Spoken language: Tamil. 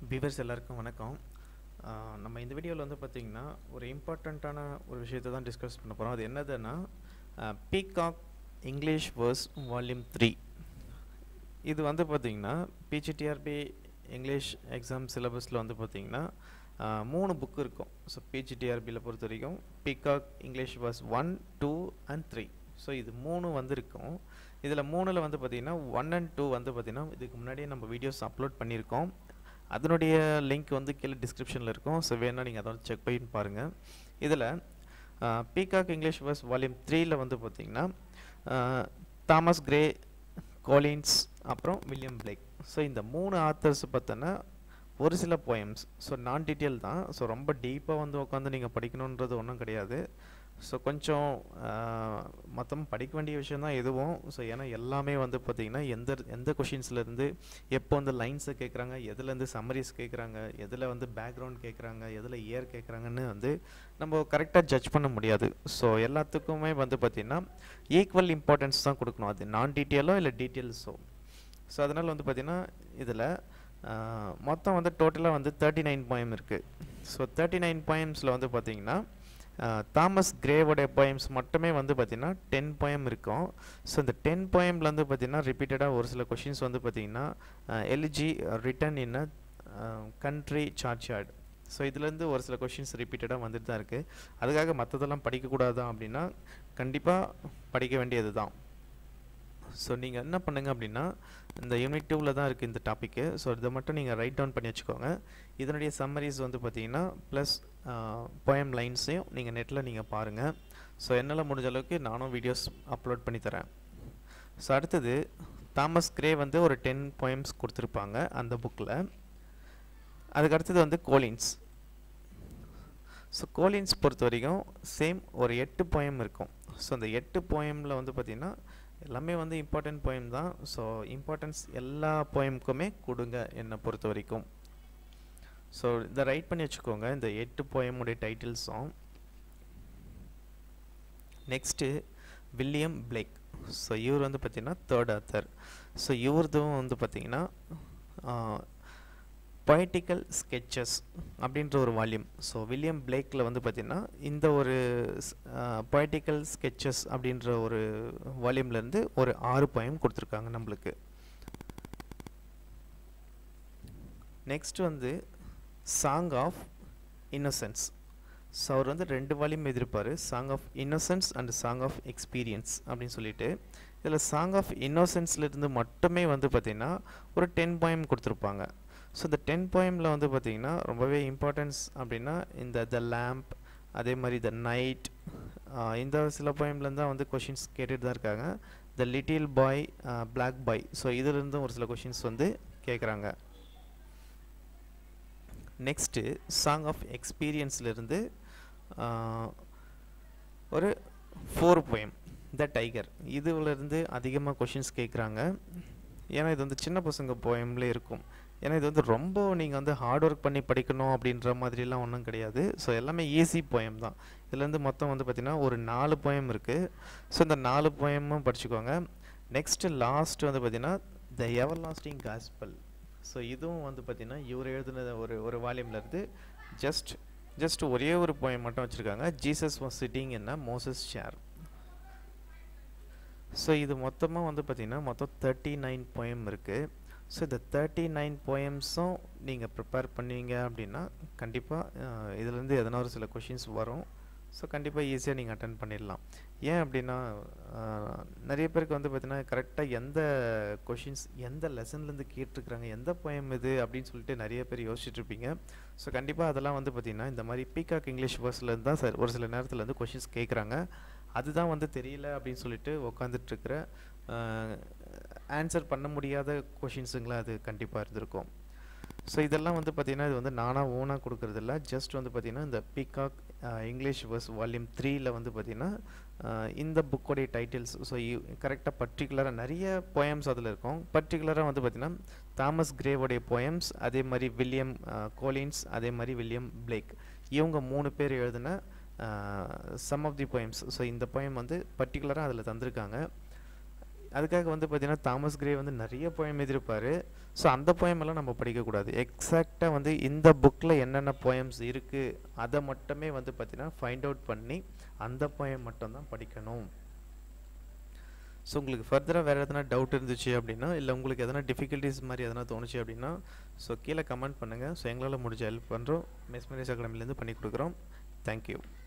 விவர்ஸ் எல்லாருக்கும் வணக்கம் ஆஹ் நம்ம இந்த வீடியோவில் வந்து பார்த்திங்கன்னா ஒரு இம்பார்ட்டண்ட்டான ஒரு விஷயத்தை தான் டிஸ்கஸ் பண்ண போகிறோம் அது என்னதுன்னா Peacock English verse volume three இது வந்து பார்த்திங்கன்னா பிஜிடிஆர்பி இங்கிலீஷ் எக்ஸாம் சிலபஸில் வந்து பார்த்திங்கன்னா ஆஹ் மூணு புக் இருக்கும் ஸோ பிஜிடிஆர்பியில் பொறுத்த வரைக்கும் Peacock English verse one two and three so இது மூணு வந்திருக்கும் இதில் மூணில் வந்து பார்த்திங்கன்னா ஒன் அண்ட் டூ வந்து பார்த்திங்கன்னா இதுக்கு முன்னாடியே நம்ம வீடியோஸ் அப்லோட் பண்ணியிருக்கோம் அதனுடைய லிங்க் வந்து கீழே டிஸ்கிரிப்ஷனில் இருக்கும் ஸோ வேணால் நீங்கள் அதை செக் பண்ணி பாருங்கள் இதில் பீகாக் இங்கிலீஷ் வர்ஸ் வால்யூம் த்ரீயில் வந்து பார்த்திங்கன்னா தாமஸ் கிரே கோலின்ஸ் அப்புறம் வில்லியம் பிளேக் ஸோ இந்த மூணு ஆத்தர்ஸ் பார்த்தோன்னா ஒரு சில போயம்ஸ் ஸோ நான் டீட்டெயில் தான் ஸோ ரொம்ப டீப்பாக வந்து உட்காந்து நீங்கள் படிக்கணுன்றது ஒன்றும் கிடையாது ஸோ கொஞ்சம் மொத்தம் படிக்க வேண்டிய விஷயம் தான் எதுவும் ஸோ ஏன்னா எல்லாமே வந்து பார்த்திங்கன்னா எந்த எந்த கொஷின்ஸ்லேருந்து எப்போ வந்து லைன்ஸை கேட்குறாங்க எதுலேருந்து சம்மரிஸ் கேட்குறாங்க எதில் வந்து பேக்ரவுண்ட் கேட்குறாங்க எதில் இயர் கேட்குறாங்கன்னு வந்து நம்ம கரெக்டாக ஜட்ஜ் பண்ண முடியாது ஸோ எல்லாத்துக்குமே வந்து பார்த்திங்கன்னா ஈக்குவல் இம்பார்ட்டன்ஸ் தான் கொடுக்கணும் அது நான் டீட்டெயிலோ இல்லை டீட்டெயில்ஸோ ஸோ அதனால் வந்து பார்த்திங்கன்னா இதில் மொத்தம் வந்து டோட்டலாக வந்து தேர்ட்டி நைன் பாயம் இருக்குது ஸோ தேர்ட்டி நைன் பாயம்ஸில் வந்து பார்த்திங்கன்னா தாமஸ் கிரேவோடைய போயம்ஸ் மட்டுமே வந்து பார்த்திங்கன்னா டென் போயம் இருக்கும் ஸோ இந்த டென் போயமில் வந்து பார்த்திங்கன்னா ரிப்பீட்டடாக ஒரு சில கொஷின்ஸ் வந்து பார்த்திங்கன்னா elegy written in a country churchyard so இதுலேருந்து ஒரு சில கொஷின்ஸ் ரிப்பீட்டடாக வந்துட்டு தான் இருக்குது அதுக்காக மற்றதெல்லாம் படிக்கக்கூடாதா அப்படின்னா கண்டிப்பாக படிக்க வேண்டியது தான் ஸோ நீங்கள் என்ன பண்ணுங்கள் அப்படின்னா இந்த யூனிட் டூவில் தான் இருக்குது இந்த டாப்பிக்கு ஸோ இதை மட்டும் நீங்கள் ரைட் டவுன் பண்ணி வச்சுக்கோங்க இதனுடைய சம்மரிஸ் வந்து பார்த்தீங்கன்னா ப்ளஸ் போயம் லைன்ஸையும் நீங்கள் நெட்டில் நீங்கள் பாருங்கள் ஸோ என்னால் முடிஞ்ச அளவுக்கு நானும் வீடியோஸ் அப்லோட் பண்ணி தரேன் ஸோ அடுத்தது தாமஸ் கிரே வந்து ஒரு டென் போயம்ஸ் கொடுத்துருப்பாங்க அந்த புக்கில் அதுக்கு அடுத்தது வந்து கோலின்ஸ் ஸோ கோலின்ஸ் பொறுத்த வரைக்கும் சேம் ஒரு எட்டு போயம் இருக்கும் ஸோ அந்த எட்டு போயமில் வந்து பார்த்திங்கன்னா எல்லாமே வந்து இம்பார்ட்டன்ட் போயம் தான் ஸோ இம்பார்ட்டன்ஸ் எல்லா போயமுக்குமே கொடுங்க என்னை பொறுத்த வரைக்கும் ஸோ இதை ரைட் பண்ணி வச்சுக்கோங்க இந்த எட்டு போயமுடைய டைட்டில்ஸும் நெக்ஸ்ட்டு வில்லியம் பிளேக் ஸோ இவர் வந்து பார்த்திங்கன்னா தேர்ட் ஆத்தர் ஸோ இவரதும் வந்து பார்த்திங்கன்னா பொய்டிக்கல் ஸ்கெச்சஸ் அப்படின்ற ஒரு வால்யூம் ஸோ வில்லியம் பிளேக்கில் வந்து பார்த்திங்கன்னா இந்த ஒரு பொய்டிக்கல் ஸ்கெச்சஸ் அப்படின்ற ஒரு வால்யூம்லேருந்து ஒரு ஆறு போயம் கொடுத்துருக்காங்க நம்மளுக்கு நெக்ஸ்ட் வந்து சாங் ஆஃப் இன்னசென்ஸ் ஸோ அவர் வந்து ரெண்டு வால்யூம் எதிர்ப்பார் song of innocence and song of experience அப்படின்னு சொல்லிட்டு இதில் சாங் ஆஃப் இன்னோசென்ஸ்லேருந்து மட்டுமே வந்து பார்த்திங்கன்னா ஒரு டென் பாயம் கொடுத்துருப்பாங்க ஸோ இந்த டென் போயமில் வந்து பார்த்திங்கன்னா ரொம்பவே இம்பார்ட்டன்ஸ் அப்படின்னா இந்த த லேம்ப் அதே மாதிரி த நைட் இந்த சில போயம்லேருந்து தான் வந்து கொஷின்ஸ் கேட்டுட்டு தான் இருக்காங்க the little boy black boy so இதுலேருந்தும் ஒரு சில கொஷின்ஸ் வந்து கேட்குறாங்க நெக்ஸ்ட்டு சாங் ஆஃப் எக்ஸ்பீரியன்ஸ்லேருந்து ஒரு ஃபோர் போயம் த டைகர் இதுலேருந்து அதிகமாக கொஷின்ஸ் கேட்குறாங்க ஏன்னா இது வந்து சின்ன பசங்க போயம்ல இருக்கும் ஏன்னா இது வந்து ரொம்ப நீங்கள் வந்து ஹார்ட் ஒர்க் பண்ணி படிக்கணும் அப்படின்ற மாதிரிலாம் ஒன்றும் கிடையாது ஸோ எல்லாமே ஈஸி போயம் தான் இதுலேருந்து மொத்தம் வந்து பார்த்திங்கன்னா ஒரு நாலு போயம் இருக்குது ஸோ இந்த நாலு போயமும் படிச்சுக்கோங்க நெக்ஸ்ட்டு லாஸ்ட் வந்து பார்த்திங்கன்னா the everlasting gospel so இதுவும் வந்து பார்த்திங்கன்னா இவர் எழுதின ஒரு ஒரு வால்யூம்லேருந்து ஜஸ்ட் ஜஸ்ட் ஒரே ஒரு போயம் மட்டும் வச்சுருக்காங்க ஜீசஸ் வாஸ் சிட்டிங் என்ன மோசஸ் ஷேர் ஸோ இது மொத்தமாக வந்து பார்த்திங்கன்னா மொத்தம் தேர்ட்டி நைன் போயம் இருக்குது ஸோ இந்த தேர்ட்டி நைன் போயம்ஸும் நீங்கள் ப்ரிப்பேர் பண்ணுவீங்க அப்படின்னா கண்டிப்பாக இதுலேருந்து எதனா ஒரு சில கொஷின்ஸ் வரும் ஸோ கண்டிப்பாக ஈஸியாக நீங்கள் அட்டன் பண்ணிடலாம் ஏன் அப்படின்னா நிறைய பேருக்கு வந்து பார்த்தீங்கன்னா கரெக்டாக எந்த கொஷின்ஸ் எந்த லெசன்லேருந்து கேட்டிருக்கிறாங்க எந்த போயம் இது அப்படின்னு சொல்லிட்டு நிறைய பேர் யோசிச்சுட்டு இருப்பீங்க ஸோ கண்டிப்பாக அதெல்லாம் வந்து பார்த்திங்கன்னா இந்த மாதிரி பீகாக் இங்கிலீஷ் வேர்ஸ்லேருந்து தான் சார் ஒரு சில நேரத்தில் வந்து கொஷின்ஸ் கேட்குறாங்க அதுதான் வந்து தெரியல அப்படின்னு சொல்லிட்டு உக்காந்துட்ருக்கிற ஆன்சர் பண்ண முடியாத கொஷின்ஸுங்களா அது கண்டிப்பாக இருந்திருக்கும் ஸோ இதெல்லாம் வந்து பார்த்திங்கன்னா இது வந்து நானாக ஓனாக கொடுக்குறதில்ல ஜஸ்ட் வந்து பார்த்திங்கன்னா இந்த பீகாக் இங்கிலீஷ் வர்ஸ் வால்யூம் த்ரீயில் வந்து பார்த்திங்கன்னா இந்த புக்கோடைய டைட்டில்ஸ் ஸோ கரெக்டாக பர்டிகுலராக நிறைய போயம்ஸ் அதில் இருக்கும் பர்டிகுலராக வந்து பார்த்திங்கன்னா தாமஸ் கிரேவோடைய போயம்ஸ் அதே மாதிரி வில்லியம் கோலின்ஸ் அதே மாதிரி வில்லியம் பிளேக் இவங்க மூணு பேர் எழுதின some of the poems so இந்த போயம் வந்து பர்டிகுலராக அதில் தந்திருக்காங்க அதுக்காக வந்து பார்த்திங்கன்னா தாமஸ் கிரே வந்து நிறைய போயம் எழுதியிருப்பார் ஸோ அந்த poem எல்லாம் நம்ம படிக்கக்கூடாது எக்ஸாக்டாக வந்து இந்த புக்கில் என்னென்ன போயம்ஸ் இருக்குது அதை மட்டுமே வந்து பார்த்திங்கன்னா ஃபைண்ட் அவுட் பண்ணி அந்த poem மட்டும்தான் படிக்கணும் ஸோ உங்களுக்கு ஃபர்தராக வேறு எதனா டவுட் இருந்துச்சு அப்படின்னா இல்லை உங்களுக்கு எதனா டிஃபிகல்ட்டிஸ் மாதிரி எதனா தோணுச்சு அப்படின்னா ஸோ கீழே கமெண்ட் பண்ணுங்கள் ஸோ எங்களால் முடிஞ்ச ஹெல்ப் பண்ணுறோம் மெஸ்மரிஸ் அகாடமிலேருந்து பண்ணி கொடுக்குறோம் தேங்க்யூ